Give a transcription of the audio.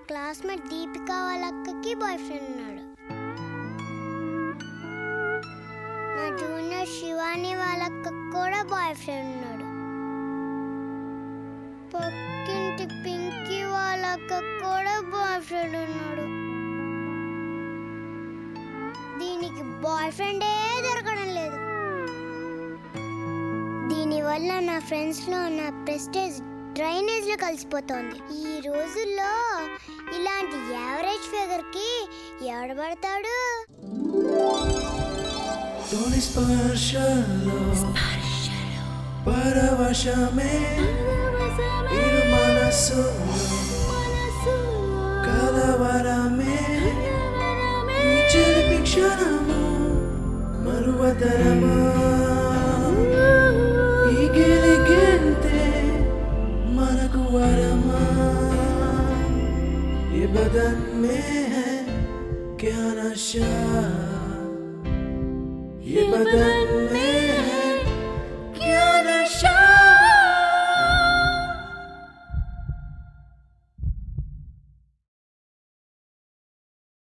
classmate Deepika వాళ్ళ అక్కకి boy friend ఉన్నాడు నా జూనియర్ శివాని వాళ్ళ అక్కకి కూడా బాయ్ ఫ్రెండ్ ఉన్నాడు పక్కింటి పింకీ వాళ్ళ అక్కకి కూడా బాయ్ ఫ్రెండ్ ఉన్నాడు దీనికి బాయ్ ఫ్రెండే దొరకడం లేదు దీనివల్ల నా ఫ్రెండ్స్లో నా ప్రెస్టేజ్ డ్రైనేజ్లో కలిసిపోతోంది ఈ రోజుల్లో ఇలాంటి యావరేజ్ ఫిగర్కి ఎవడబడతాడు తొలి స్పర్శలో పరవశమే ఇరు మనసులో కలవరమే ఈ చిలిపి క్షణము మరువతరమా ఈ గిలిగింతే మనకు వరమా ये बदन में है क्या नशा ये बदन में